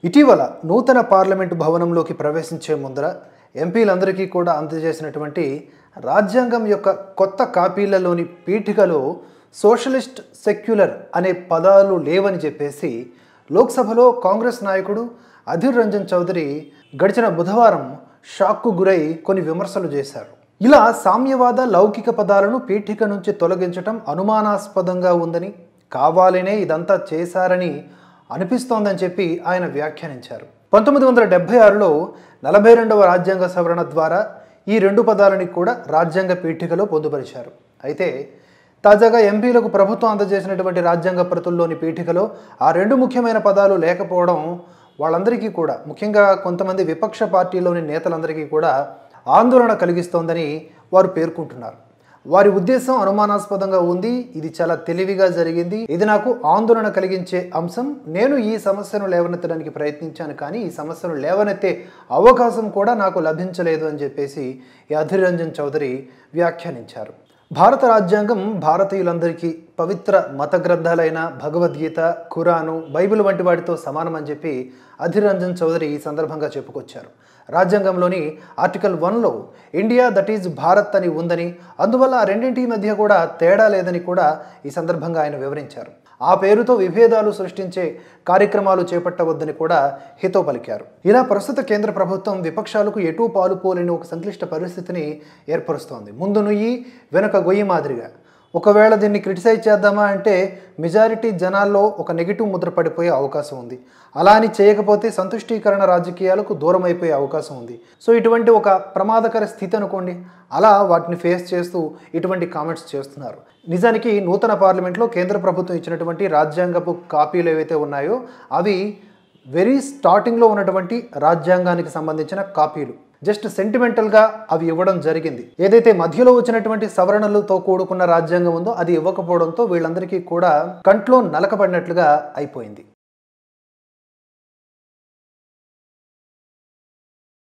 ఇటీవల నూతన పార్లమెంటు భవనంలోకి ప్రవేశించే ముందర ఎంపీలందరికీ కూడా అందజేసినటువంటి రాజ్యాంగం యొక్క కొత్త కాపీలలోని పీఠికలో సోషలిస్ట్ సెక్యులర్ అనే పదాలు లేవని చెప్పేసి లోక్సభలో కాంగ్రెస్ నాయకుడు అధీర్ రంజన్ చౌదరి గడిచిన బుధవారం షాక్కు గురై కొన్ని విమర్శలు చేశారు ఇలా సామ్యవాద లౌకిక పదాలను పీఠిక నుంచి తొలగించటం అనుమానాస్పదంగా ఉందని కావాలనే ఇదంతా చేశారని అనిపిస్తోందని చెప్పి ఆయన వ్యాఖ్యానించారు పంతొమ్మిది వందల డెబ్బై ఆరులో నలభై రెండవ రాజ్యాంగ సవరణ ద్వారా ఈ రెండు పదాలని కూడా రాజ్యాంగ పీఠికలో పొందుపరిచారు అయితే తాజాగా ఎంపీలకు ప్రభుత్వం అందజేసినటువంటి రాజ్యాంగ ప్రతుల్లోని పీఠికలో ఆ రెండు ముఖ్యమైన పదాలు లేకపోవడం వాళ్ళందరికీ కూడా ముఖ్యంగా కొంతమంది విపక్ష పార్టీలోని నేతలందరికీ కూడా ఆందోళన కలిగిస్తోందని వారు పేర్కొంటున్నారు వారి ఉద్దేశం అనుమానాస్పదంగా ఉంది ఇది చాలా తెలివిగా జరిగింది ఇది నాకు ఆందోళన కలిగించే అంశం నేను ఈ సమస్యను లేవనెత్తడానికి ప్రయత్నించాను కానీ ఈ సమస్యను లేవనెత్తే అవకాశం కూడా నాకు లభించలేదు అని చెప్పేసి ఈ అధీర్ రంజన్ చౌదరి వ్యాఖ్యానించారు భారత రాజ్యాంగం భారతీయులందరికీ పవిత్ర మత గ్రంథాలైన భగవద్గీత ఖురాను బైబిల్ వంటి వాటితో సమానమని చెప్పి అధీర్ రంజన్ చౌదరి ఈ సందర్భంగా చెప్పుకొచ్చారు రాజ్యాంగంలోని ఆర్టికల్ వన్లో ఇండియా దట్ ఈజ్ భారత్ అని ఉందని అందువల్ల ఆ రెండింటి మధ్య కూడా తేడా లేదని కూడా ఈ సందర్భంగా ఆయన వివరించారు ఆ పేరుతో విభేదాలు సృష్టించే కార్యక్రమాలు చేపట్టవద్దని కూడా హితో పలికారు ఇలా ప్రస్తుత కేంద్ర ప్రభుత్వం విపక్షాలకు ఎటూ పాలుపోలేని ఒక సంక్లిష్ట పరిస్థితిని ఏర్పరుస్తోంది ముందు నుయ్యి వెనుక గొయ్యి మాదిరిగా ఒకవేళ దీన్ని క్రిటిసైజ్ చేద్దామా అంటే మెజారిటీ జనాల్లో ఒక నెగిటివ్ ముద్ర పడిపోయే అవకాశం ఉంది అలా అని చేయకపోతే సంతుష్టీకరణ రాజకీయాలకు దూరం అయిపోయే అవకాశం ఉంది సో ఇటువంటి ఒక ప్రమాదకర స్థితి అనుకోండి అలా వాటిని ఫేస్ చేస్తూ ఇటువంటి కామెంట్స్ చేస్తున్నారు నిజానికి నూతన పార్లమెంట్లో కేంద్ర ప్రభుత్వం ఇచ్చినటువంటి రాజ్యాంగపు కాపీలు ఏవైతే ఉన్నాయో అవి వెరీ స్టార్టింగ్లో ఉన్నటువంటి రాజ్యాంగానికి సంబంధించిన కాపీలు జస్ట్ సెంటిమెంటల్గా అవి ఇవ్వడం జరిగింది ఏదైతే మధ్యలో వచ్చినటువంటి సవరణలతో కూడుకున్న రాజ్యాంగం ఉందో అది ఇవ్వకపోవడంతో వీళ్ళందరికీ కూడా కంట్లో నలకబడినట్లుగా అయిపోయింది